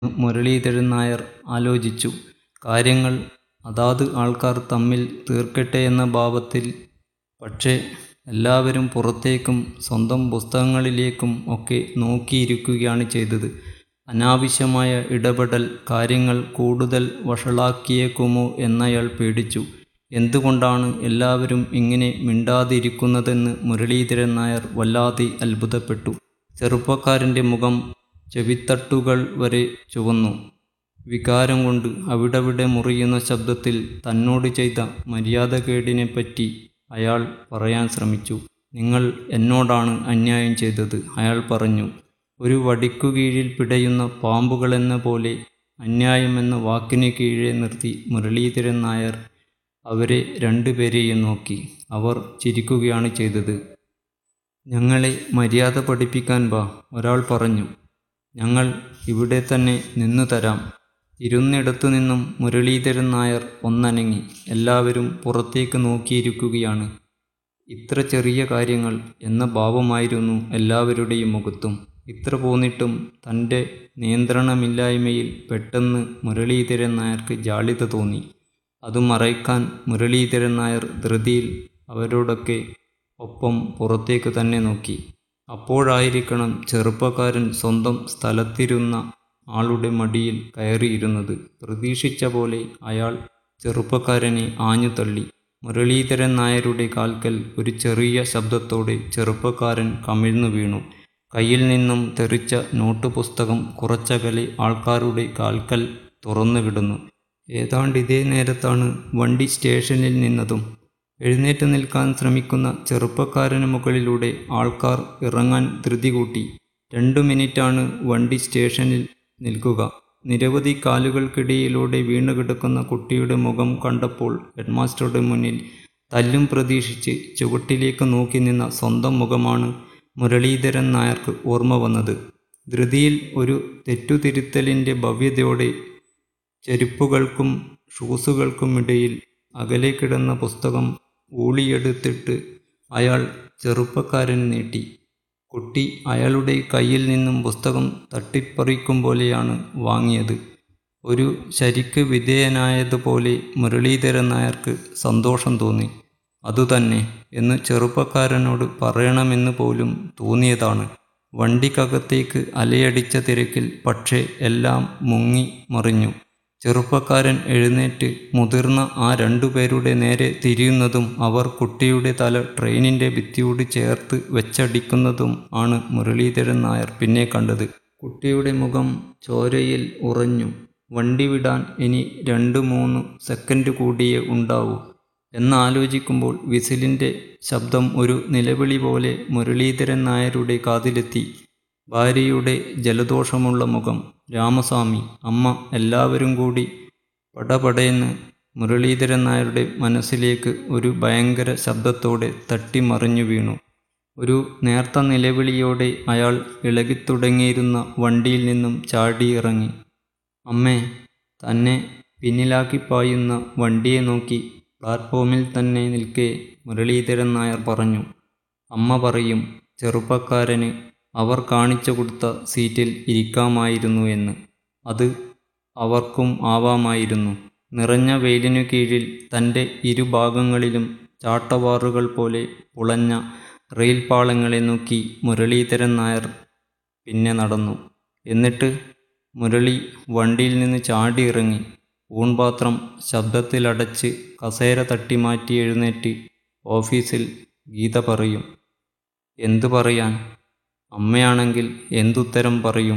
മുരളീധരൻ നായർ ആലോചിച്ചു. കാര്യങ്ങൾ അതാത് ആൾക്കാർ തമ്മിൽ തീർക്കട്ടെയെന്ന ഭാവത്തിൽ. പക്ഷേ എല്ലാവരും പുറത്തേക്കും സ്വന്തം പുസ്തകങ്ങളിലേക്കും ഒക്കെ നോക്കിയിരിക്കുകയാണ് ചെയ്തത്. അനാവശ്യമായ ഇടപെടൽ കാര്യങ്ങൾ കൂടുതൽ വഷളാക്കിയേക്കുമോ എന്നയാൾ പേടിച്ചു. എന്തുകൊണ്ടാണ് എല്ലാവരും ഇങ്ങനെ മിണ്ടാതിരിക്കുന്നതെന്ന് മുരളീധരൻ നായർ വല്ലാതെ അത്ഭുതപ്പെട്ടു. ചെറുപ്പക്കാരന്റെ മുഖം ചെവിത്തട്ടുകൾ വരെ ചുവന്നു. വികാരം കൊണ്ട് അവിടവിടെ മുറിയുന്ന ശബ്ദത്തിൽ തന്നോട് ചെയ്ത മര്യാദകേടിനെപ്പറ്റി അയാൾ പറയാൻ ശ്രമിച്ചു. "നിങ്ങൾ എന്നോടാണ് അന്യായം ചെയ്തത്" അയാൾ പറഞ്ഞു. ഒരു വടിക്കുകീഴിൽ പിടയുന്ന പാമ്പുകളെന്ന പോലെ. അന്യായം എന്ന വാക്കിനു കീഴെ നിർത്തി മുരളീധരൻ നായർ അവരെ രണ്ടുപേരെയും നോക്കി. അവർ ചിരിക്കുകയാണ് ചെയ്തത്. "ഞങ്ങളെ മര്യാദ പഠിപ്പിക്കാൻ വാ" ഒരാൾ പറഞ്ഞു. "ഞങ്ങൾ ഇവിടെത്തന്നെ നിന്നു തരാം" ഇരുന്നിടത്തുനിന്നും മുരളീധരൻ നായർ ഒന്നനങ്ങി. എല്ലാവരും പുറത്തേക്ക് നോക്കിയിരിക്കുകയാണ്. "ഇത്ര ചെറിയ കാര്യങ്ങൾ" എന്ന ഭാവമായിരുന്നു എല്ലാവരുടെയും മുഖത്തും. ഇത്ര പോന്നിട്ടും തന്റെ നിയന്ത്രണമില്ലായ്മയിൽ പെട്ടെന്ന് മുരളീധരൻ നായർക്ക് ജാള്യത തോന്നി. അത് മറയ്ക്കാൻ മുരളീധരൻ നായർ ധൃതിയിൽ അവരോടൊക്കെ ഒപ്പം പുറത്തേക്ക് തന്നെ നോക്കി. അപ്പോഴായിരിക്കണം ചെറുപ്പക്കാരൻ സ്വന്തം സ്ഥലത്തിരുന്ന ആളുടെ മടിയിൽ കയറിയിരുന്നത്. പ്രതീക്ഷിച്ച പോലെ അയാൾ ചെറുപ്പക്കാരനെ ആഞ്ഞു തള്ളി. മുരളീധരൻ നായരുടെ കാൽക്കൽ ഒരു ചെറിയ ശബ്ദത്തോടെ ചെറുപ്പക്കാരൻ കമിഴ്ന്നു വീണു. കയ്യിൽ നിന്നും തെറിച്ച നോട്ടുപുസ്തകം കുറച്ചകലെ ആൾക്കാരുടെ കാൽക്കൽ തുറന്നുകിടന്നു. ഏതാണ്ടിതേ നേരത്താണ് വണ്ടി സ്റ്റേഷനിൽ നിന്നതും. എഴുന്നേറ്റ് നിൽക്കാൻ ശ്രമിക്കുന്ന ചെറുപ്പക്കാരനു മുകളിലൂടെ ആൾക്കാർ ഇറങ്ങാൻ ധൃതി കൂട്ടി. രണ്ടു മിനിറ്റാണ് വണ്ടി സ്റ്റേഷനിൽ നിൽക്കുക. നിരവധി കാലുകൾക്കിടയിലൂടെ വീണുകിടക്കുന്ന കുട്ടിയുടെ മുഖം കണ്ടപ്പോൾ ഹെഡ്മാസ്റ്ററുടെ മുന്നിൽ തല്ലും പ്രതീക്ഷിച്ച് ചുവട്ടിലേക്ക് നോക്കി നിന്ന സ്വന്തം മുഖമാണ് മുരളീധരൻ നായർക്ക് ഓർമ്മ വന്നത്. ധൃതിയിൽ ഒരു തെറ്റുതിരുത്തലിന്റെ ഭവ്യതയോടെ ചെരുപ്പുകൾക്കും ഷൂസുകൾക്കുമിടയിൽ അകലെ കിടന്ന പുസ്തകം ഊളിയെടുത്തിട്ട് അയാൾ ചെറുപ്പക്കാരന് നീട്ടി. കുട്ടി അയാളുടെ കയ്യിൽ നിന്നും പുസ്തകം തട്ടിപ്പറിക്കും പോലെയാണ് വാങ്ങിയത്. ഒരു ശരിക്ക് വിധേയനായതുപോലെ മുരളീധരൻ നായർക്ക് സന്തോഷം തോന്നി. "അതുതന്നെ" എന്ന് ചെറുപ്പക്കാരനോട് പറയണമെന്ന് പോലും തോന്നിയതാണ്. വണ്ടിക്കകത്തേക്ക് അലയടിച്ച തിരക്കിൽ പക്ഷേ എല്ലാം മുങ്ങി മറിഞ്ഞു. ചെറുപ്പക്കാരൻ എഴുന്നേറ്റ് മുതിർന്ന ആ രണ്ടുപേരുടെ നേരെ തിരിയുന്നതും അവർ കുട്ടിയുടെ തല ട്രെയിനിന്റെ ഭിത്തിയോട് ചേർത്ത് വെച്ചടിക്കുന്നതും ആണ് മുരളീധരൻ നായർ പിന്നെ കണ്ടത്. കുട്ടിയുടെ മുഖം ചോരയിൽ ഉറഞ്ഞു. വണ്ടി വിടാൻ ഇനി രണ്ട് മൂന്നു സെക്കൻഡ് കൂടിയേ ഉണ്ടാവൂ എന്നാലോചിക്കുമ്പോൾ വിസിലിന്റെ ശബ്ദം ഒരു നിലവിളി പോലെ മുരളീധരൻ നായരുടെ കാതിലെത്തി. ഭാര്യയുടെ ജലദോഷമുള്ള മുഖം. "രാമസ്വാമി" അമ്മ എല്ലാവരും കൂടി പടപടേന്ന് മുരളീധരൻ നായരുടെ മനസ്സിലേക്ക് ഒരു ഭയങ്കര ശബ്ദത്തോടെ തട്ടി മറിഞ്ഞു വീണു. ഒരു നേർത്ത നിലവിളിയോടെ അയാൾ ഇളകിത്തുടങ്ങിയിരുന്ന വണ്ടിയിൽ നിന്നും ചാടി ഇറങ്ങി. "അമ്മേ" തന്നെ പിന്നിലാക്കിപ്പായുന്ന വണ്ടിയെ നോക്കി പ്ലാറ്റ്ഫോമിൽ തന്നെ നിൽക്കെ മുരളീധരൻ നായർ പറഞ്ഞു. "അമ്മ പറയും ചെറുപ്പക്കാരന് അവർ കാണിച്ചു കൊടുത്ത സീറ്റിൽ ഇരിക്കാമായിരുന്നു എന്ന്. അത് അവർക്കും ആവാമായിരുന്നു. " നിറഞ്ഞ വെയിലിനു കീഴിൽ തന്റെ ഇരുഭാഗങ്ങളിലും ചാട്ടവാറുകൾ പോലെ പുളഞ്ഞ റെയിൽ പാളങ്ങളെ നോക്കി മുരളീധരൻ നായർ പിന്നെ നടന്നു. "എന്നിട്ട്" മുരളി വണ്ടിയിൽ നിന്ന് ചാടി ഇറങ്ങി. ഊൺപാത്രം ശബ്ദത്തിലടച്ച് കസേര തട്ടിമാറ്റി എഴുന്നേറ്റ് "ഓഫീസിൽ ഗീത പറയും" "എന്ത് പറയാൻ? അമ്മയാണെങ്കിൽ എന്തുത്തരം പറയും?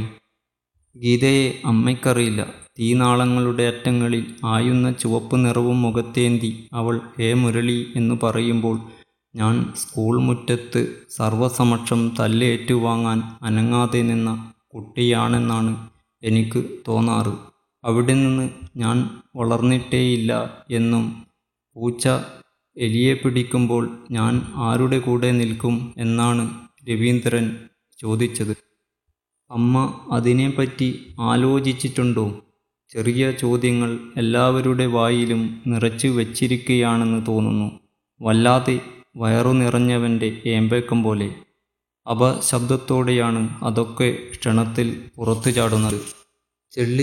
ഗീതയെ അമ്മയ്ക്കറിയില്ല. " തീനാളങ്ങളുടെ അറ്റങ്ങളിൽ ആയുന്ന ചുവപ്പ് നിറവും മുഖത്തേന്തി അവൾ "ഹേ മുരളീ" എന്നു പറയുമ്പോൾ "ഞാൻ സ്കൂൾ മുറ്റത്ത് സർവസമക്ഷം തല്ല് ഏറ്റുവാങ്ങാൻ അനങ്ങാതെ നിന്ന കുട്ടിയാണെന്നാണ് എനിക്ക് തോന്നാറ്. അവിടെനിന്ന് ഞാൻ വളർന്നിട്ടേയില്ല എന്നും പൂച്ച എലിയെ പിടിക്കുമ്പോൾ ഞാൻ ആരുടെ കൂടെ നിൽക്കും എന്നാണ് രവീന്ദ്രൻ ചോദിച്ചത്. അമ്മ അതിനെപ്പറ്റി ആലോചിച്ചിട്ടുണ്ടോ? " ചെറിയ ചോദ്യങ്ങൾ എല്ലാവരുടെ വായിലും നിറച്ചു വെച്ചിരിക്കുകയാണെന്ന് തോന്നുന്നു. വല്ലാതെ വയറു നിറഞ്ഞവന്റെ ഏമ്പക്കം പോലെ. അപശബ്ദത്തോടെയാണ് അതൊക്കെ ക്ഷണത്തിൽ പുറത്തുചാടുന്നത്. ചെള്ളി